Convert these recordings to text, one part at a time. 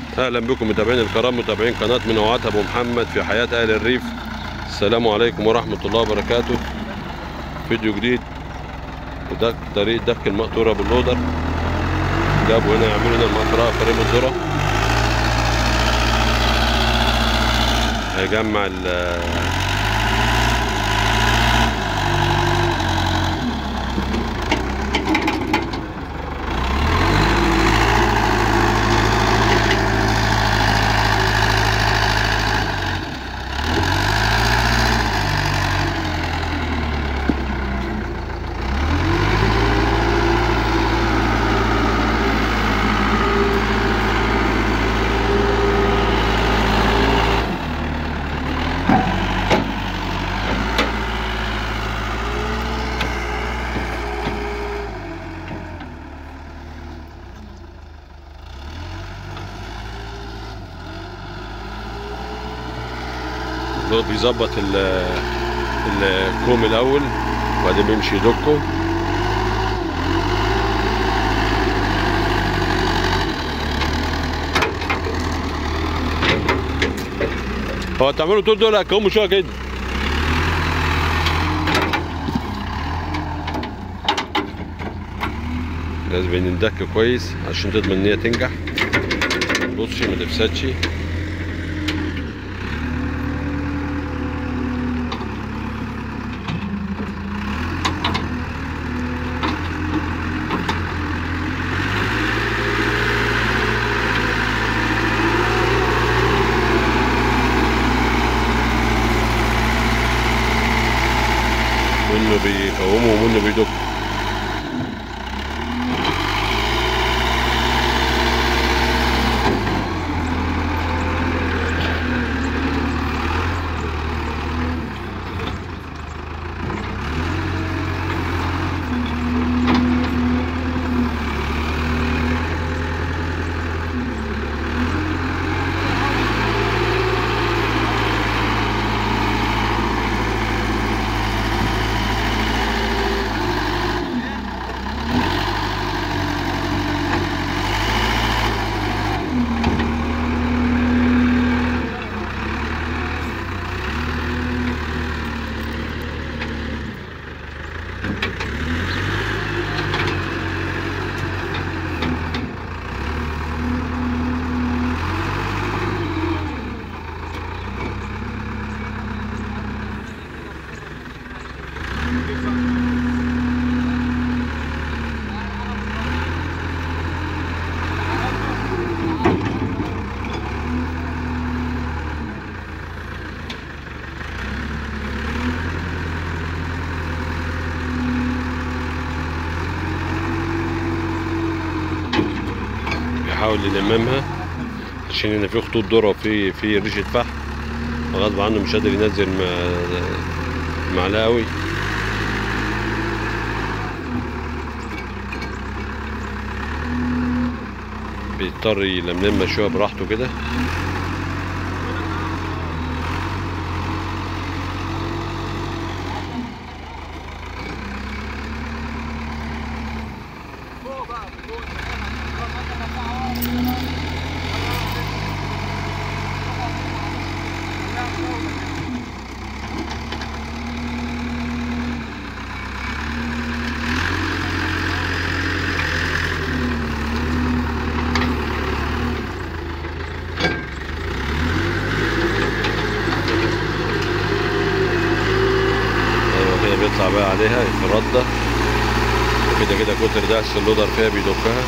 اهلا بكم متابعين الكرام متابعين قناه منوعات ابو محمد في حياه اهل الريف السلام عليكم ورحمه الله وبركاته فيديو جديد وده طريقه دك المقطوره باللودر جابوا هنا يعملوا هنا المقطوره فريم الذره هيجمع ال هو بيظبط ال- الكوم الاول وبعدين بيمشي يدكه هو تعملوا طول دول هتكوموا شويه كده لازم ندك كويس عشان تضمن ان هي تنجح بصي ما تفسدش منه بيقومه ومنه بيدق بيحاول يلممها عشان هنا في خطوط ذره وفي في ريشه فحم غصب عنه مش قادر ينزل المعلقه قوي بيضطر يلملمها شويه براحته كده ايوه كده بيطلع بقى عليها يتردى كده كده كتر دعس اللودر فيها بيدكها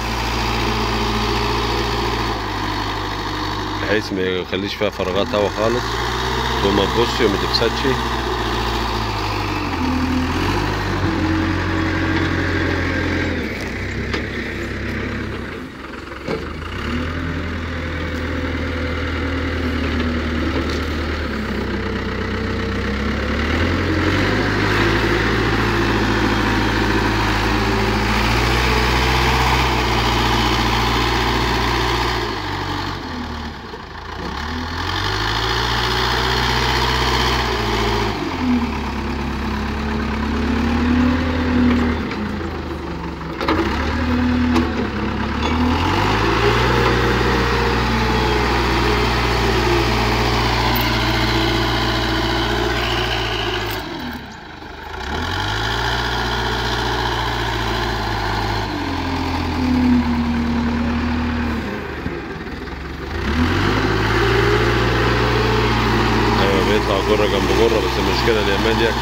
بحيث ما يخليش فيها فراغات هوا خالص وما تبصي وما تفسدش جره جنب جره بس المشكله اليمين دي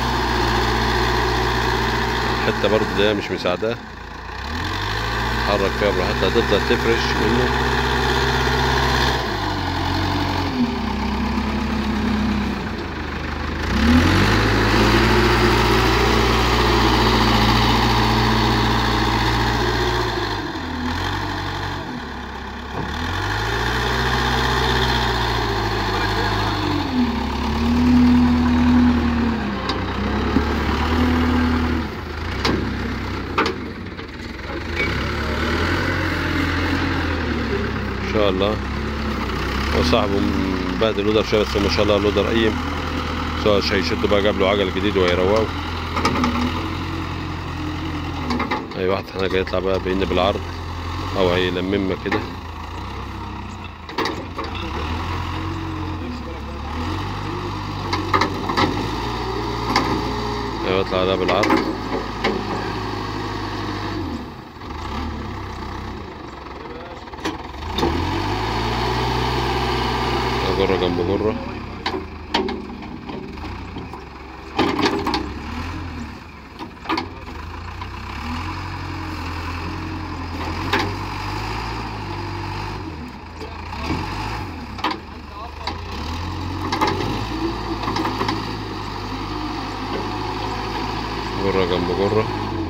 حتى برضه ده مش مساعداه حرك فيها براحتها هتفضل تفرش منه ان شاء الله هو صاحبه مبهدل اللودر شويه بس ما شاء الله اللودر قيم سواء هيشدوا بقى جاب له عجل جديد وهيروقه اي واحد احنا جاي يطلع بقى بين بالعرض او هيلممها كده ايوه يطلع ده بالعرض جرة جنب جرة جرة جنب جرة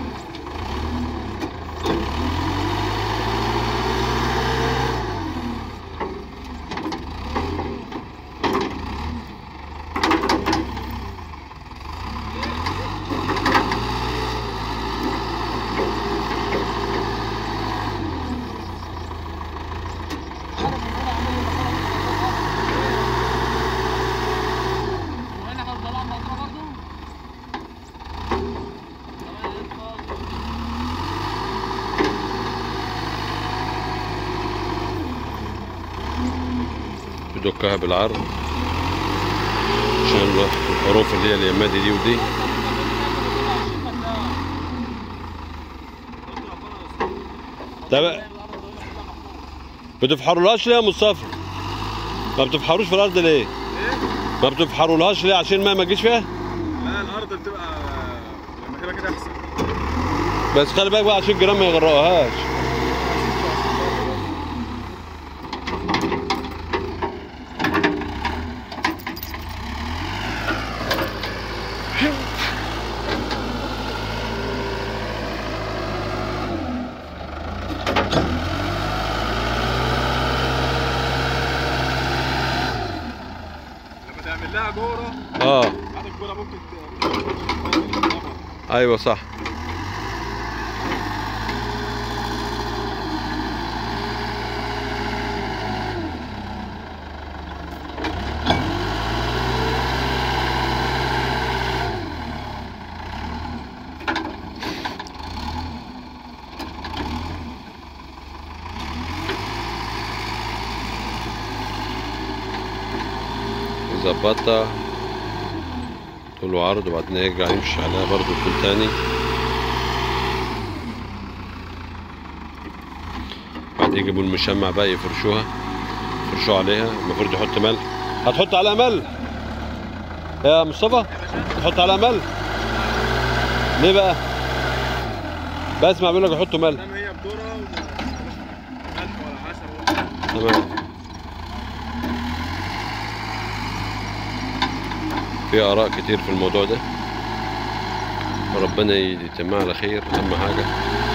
وهنا هنطلع الموضوع برضه بدكها بالعرض عشان الحروف اللي هي اليمادي دي ودي طب بتفحرولهاش ليه يا مصطفى؟ ما بتفحروش في الارض ليه؟ ما بتفحرولهاش ليه عشان الماء ما يجيش فيها؟ لا الارض بتبقى لما تبقى كده احسن بس خلي بالك بقى عشان الجيران ما يغرقوهاش لما تعمل لها جوره اه بعد الجوره ممكن ت- ايوه صح ظبطها طول وعرض وبعدين يرجع يمشي عليها برضو طول تاني بعد يجيبوا المشمع بقى يفرشوها يفرشوا عليها المفروض يحط ملح هتحط عليها ملح يا مصطفى تحط عليها ملح ليه بقى بسمع بيقول لك يحطوا ملح دام هي بدوره وما ملح ولا عسل ولا تمام في آراء كتير في الموضوع ده وربنا يتمها على خير أهم حاجة